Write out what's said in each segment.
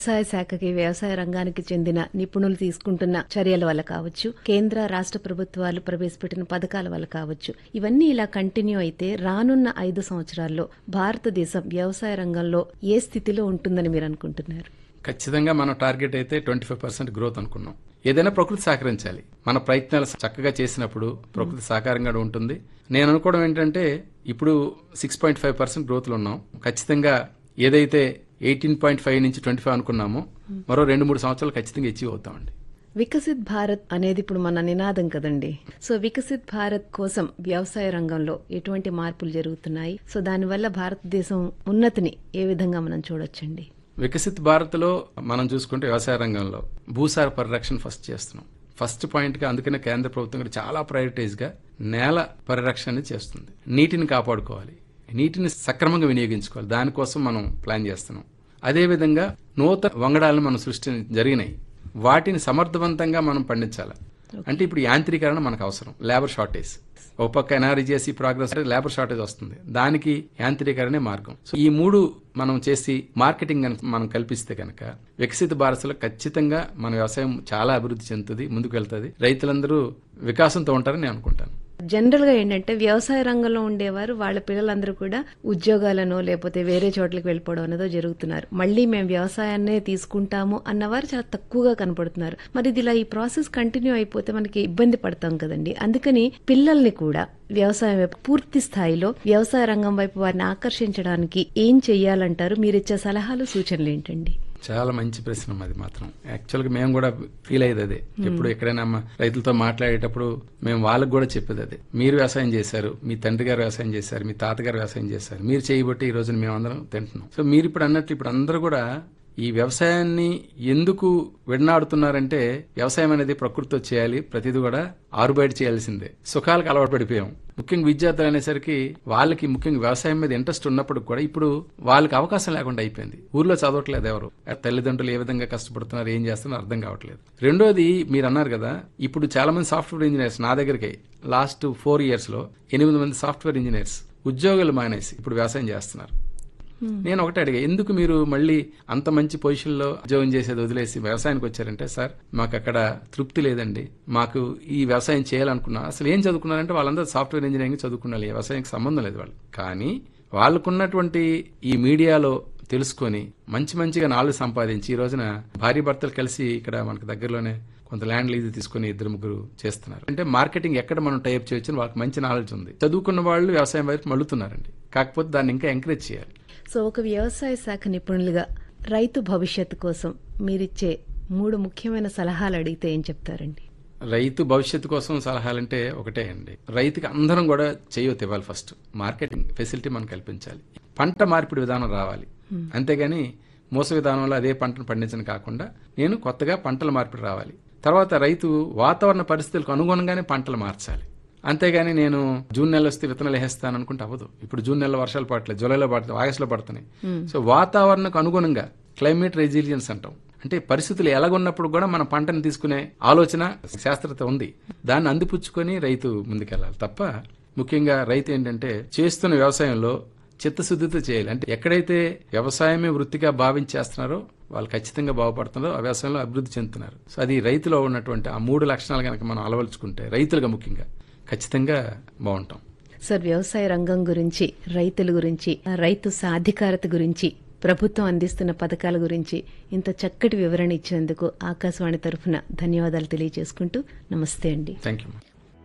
వ్యవసాయ శాఖకి వ్యవసాయ రంగానికి చెందిన నిపుణులు తీసుకుంటున్న చర్యల వల్ల కావచ్చు కేంద్ర రాష్ట్ర ప్రభుత్వాలు ప్రవేశపెట్టిన పథకాల వల్ల కావచ్చు ఇవన్నీ ఇలా కంటిన్యూ అయితే రానున్న ఐదు సంవత్సరాల్లో భారతదేశం వ్యవసాయ రంగంలో ఏ స్థితిలో ఉంటుందని మీరు అనుకుంటున్నారు ఖచ్చితంగా మనం టార్గెట్ అయితే ట్వంటీ ఫైవ్ పర్సెంట్ గ్రోత్ అనుకున్నాం ఏదైనా ప్రకృతి సహకరించాలి మన ప్రయత్నాలు చక్కగా చేసినప్పుడు ప్రకృతి సహకారంగా ఉంటుంది నేను అనుకోవడం ఏంటంటే ఇప్పుడు సిక్స్ పాయింట్ ఫైవ్ పర్సెంట్ గ్రోత్లో ఉన్నాం ఖచ్చితంగా ఏదైతే ఎయిటీన్ పాయింట్ ఫైవ్ నుంచి ట్వంటీ ఫైవ్ అనుకున్నామో మరో రెండు మూడు సంవత్సరాలు ఖచ్చితంగా అచీవ్ అవుతామండి వికసిత్ భారత్ అనేది ఇప్పుడు మన నినాదం కదండి సో వికసిత్ భారత్ కోసం వ్యవసాయ రంగంలో ఎటువంటి మార్పులు జరుగుతున్నాయి సో దానివల్ల భారతదేశం ఉన్నతిని ఏ విధంగా మనం చూడొచ్చండి వికసిత్ భారత్ లో మనం చూసుకుంటే వ్యవసాయ రంగంలో భూసార పరిరక్షణ ఫస్ట్ చేస్తున్నాం ఫస్ట్ పాయింట్ గా అందుకనే కేంద్ర ప్రభుత్వం కూడా చాలా ప్రయారిటైజ్ గా నేల పరిరక్షణ చేస్తుంది నీటిని కాపాడుకోవాలి నీటిని సక్రమంగా వినియోగించుకోవాలి దానికోసం మనం ప్లాన్ చేస్తున్నాం అదేవిధంగా నూతన వంగడాలను మనం సృష్టి జరిగినాయి వాటిని సమర్థవంతంగా మనం పండించాలి అంటే ఇప్పుడు యాంత్రీకరణ మనకు అవసరం లేబర్ షార్టేజ్ ఒక పక్క ఎన్ఆర్జీఎస్సీ ప్రోగ్రెస్ అంటే లేబర్ షార్టేజ్ వస్తుంది దానికి యాంత్రీకరణే మార్గం సో ఈ మూడు మనం చేసి మార్కెటింగ్ గనుక మనం కల్పిస్తే కనుక వికసిత భారత్లో ఖచ్చితంగా మన వ్యవసాయం చాలా అభివృద్ధి చెందుతుంది ముందుకు వెళ్తుంది రైతులందరూ వికాసంతో ఉంటారని నేను అనుకుంటాను జనరల్ గా ఏంటంటే వ్యవసాయ రంగంలో ఉండేవారు వాళ్ళ పిల్లలందరూ కూడా ఉద్యోగాలను లేకపోతే వేరే చోట్లకి వెళ్ళిపోవడం అనేదో జరుగుతున్నారు మళ్ళీ మేము వ్యవసాయాన్నే తీసుకుంటాము అన్నవారు చాలా తక్కువగా కనపడుతున్నారు మరి ఇది ఇలా ఈ ప్రాసెస్ కంటిన్యూ అయిపోతే మనకి ఇబ్బంది పడతాం కదండి అందుకని పిల్లల్ని కూడా వ్యవసాయం వైపు పూర్తి స్థాయిలో వ్యవసాయ రంగం వైపు వారిని ఆకర్షించడానికి ఏం చెయ్యాలంటారు మీరు ఇచ్చే సలహాలు సూచనలు ఏంటండి చాలా మంచి ప్రశ్న అది మాత్రం యాక్చువల్ గా మేము కూడా ఫీల్ అయ్యేది అదే ఎప్పుడు ఎక్కడైనా మా రైతులతో మాట్లాడేటప్పుడు మేము వాళ్ళకి కూడా చెప్పేది అదే మీరు వ్యవసాయం చేశారు మీ తండ్రి గారు వ్యవసాయం చేశారు మీ తాతగారు వ్యవసాయం చేశారు మీరు చేయబట్టి ఈ రోజున మేమందరం తింటున్నాం సో మీరు ఇప్పుడు అన్నట్లు ఇప్పుడు అందరూ కూడా ఈ వ్యవసాయాన్ని ఎందుకు విడనాడుతున్నారంటే వ్యవసాయం అనేది ప్రకృతితో చేయాలి ప్రతిది కూడా ఆరుబయట చేయాల్సిందే సుఖాలకు అలవాటు పడిపోయాం ముఖ్యంగా విద్యార్థులు అనేసరికి వాళ్ళకి ముఖ్యంగా వ్యవసాయం మీద ఇంట్రెస్ట్ ఉన్నప్పుడు కూడా ఇప్పుడు వాళ్ళకి అవకాశం లేకుండా అయిపోయింది ఊర్లో చదవట్లేదు ఎవరు తల్లిదండ్రులు ఏ విధంగా కష్టపడుతున్నారు ఏం చేస్తున్నారు అర్థం కావట్లేదు రెండోది మీరు అన్నారు కదా ఇప్పుడు చాలా మంది సాఫ్ట్వేర్ ఇంజనీర్స్ నా దగ్గరికి లాస్ట్ ఫోర్ ఇయర్స్ లో ఎనిమిది మంది సాఫ్ట్వేర్ ఇంజనీర్స్ ఉద్యోగాలు మానేసి ఇప్పుడు వ్యవసాయం చేస్తున్నారు నేను ఒకటే అడిగా ఎందుకు మీరు మళ్ళీ అంత మంచి పొజిషన్లో ఉద్యోగం చేసేది వదిలేసి వ్యవసాయానికి వచ్చారంటే సార్ మాకు అక్కడ తృప్తి లేదండి మాకు ఈ వ్యవసాయం చేయాలనుకున్నా అసలు ఏం చదువుకున్నారంటే వాళ్ళందరూ సాఫ్ట్వేర్ ఇంజనీరింగ్ చదువుకున్నారు ఈ వ్యవసాయానికి సంబంధం లేదు వాళ్ళు కానీ వాళ్ళకున్నటువంటి ఈ మీడియాలో తెలుసుకొని మంచి మంచిగా నాలుగు సంపాదించి ఈ రోజున భార్య భర్తలు కలిసి ఇక్కడ మనకు దగ్గరలోనే కొంత ల్యాండ్ లీజ్ తీసుకుని ఇద్దరు ముగ్గురు చేస్తున్నారు అంటే మార్కెటింగ్ ఎక్కడ మనం టైప్ చేయొచ్చు వాళ్ళకి మంచి నాలెడ్జ్ ఉంది చదువుకున్న వాళ్ళు వ్యవసాయం వైపు మళ్ళుతున్నారండి కాకపోతే దాన్ని ఇంకా ఎంకరేజ్ చేయాలి సో ఒక వ్యవసాయ శాఖ నిపుణులుగా రైతు భవిష్యత్తు కోసం మీరిచ్చే మూడు ముఖ్యమైన సలహాలు అడిగితే ఏం చెప్తారండి రైతు భవిష్యత్తు కోసం సలహాలంటే ఒకటే అండి రైతుకి అందరం కూడా చేయొద్దు ఇవ్వాలి ఫస్ట్ మార్కెటింగ్ ఫెసిలిటీ మనం కల్పించాలి పంట మార్పిడి విధానం రావాలి అంతేగాని మోస విధానంలో అదే పంటను పండించడం కాకుండా నేను కొత్తగా పంటల మార్పిడి రావాలి తర్వాత రైతు వాతావరణ పరిస్థితులకు అనుగుణంగానే పంటలు మార్చాలి అంతేగాని నేను జూన్ నెల వస్తే విత్తనాలు వేస్తాను అనుకుంటే అవ్వదు ఇప్పుడు జూన్ నెలలో వర్షాలు పడట్లేదు జూలైలో పడుతుంది ఆగస్టులో పడుతున్నాయి సో వాతావరణకు అనుగుణంగా క్లైమేట్ రెసిలియన్స్ అంటాం అంటే పరిస్థితులు ఎలాగున్నప్పుడు కూడా మన పంటను తీసుకునే ఆలోచన శాస్త్రత ఉంది దాన్ని అందిపుచ్చుకొని రైతు ముందుకెళ్ళాలి తప్ప ముఖ్యంగా రైతు ఏంటంటే చేస్తున్న వ్యవసాయంలో చిత్తశుద్ధితో చేయాలి అంటే ఎక్కడైతే వ్యవసాయమే వృత్తిగా భావించేస్తున్నారో వాళ్ళు ఖచ్చితంగా బాగుపడుతున్నారో ఆ వ్యవసాయంలో అభివృద్ధి చెందుతున్నారు సో అది రైతులో ఉన్నటువంటి ఆ మూడు లక్షణాలు కనుక మనం అలవలుచుకుంటే రైతులుగా ముఖ్యంగా ఖచ్చితంగా బాగుంటాం సార్ వ్యవసాయ రంగం గురించి రైతుల గురించి ఆ రైతు సాధికారత గురించి ప్రభుత్వం అందిస్తున్న పథకాల గురించి ఇంత చక్కటి వివరణ ఇచ్చినందుకు ఆకాశవాణి తరఫున ధన్యవాదాలు తెలియజేసుకుంటూ నమస్తే అండి థ్యాంక్ యూ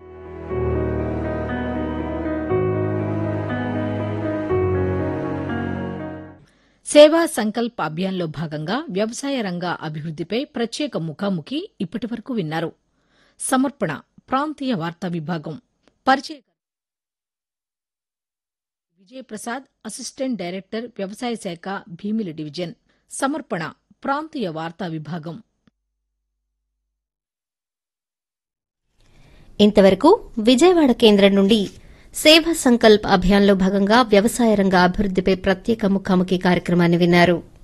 సేవా సంకల్ప్ అభియాన్లో భాగంగా వ్యవసాయ రంగ అభివృద్దిపై ప్రత్యేక ముఖాముఖి ఇప్పటి వరకు విన్నారు సమర్పణ ప్రాంతీయ వార్తా విభాగం పరిచయ విజయప్రసాద్ అసిస్టెంట్ డైరెక్టర్ వ్యవసాయ శాఖ భీమిలి డివిజన్ సమర్పణ ప్రాంతీయ వార్తా విభాగం ఇంతవరకు విజయవాడ కేంద్రం నుండి సేవా సంకల్ప్ అభియాన్లో భాగంగా వ్యవసాయ రంగ అభివృద్దిపై ప్రత్యేక ముఖాముఖి కార్యక్రమాన్ని విన్నారు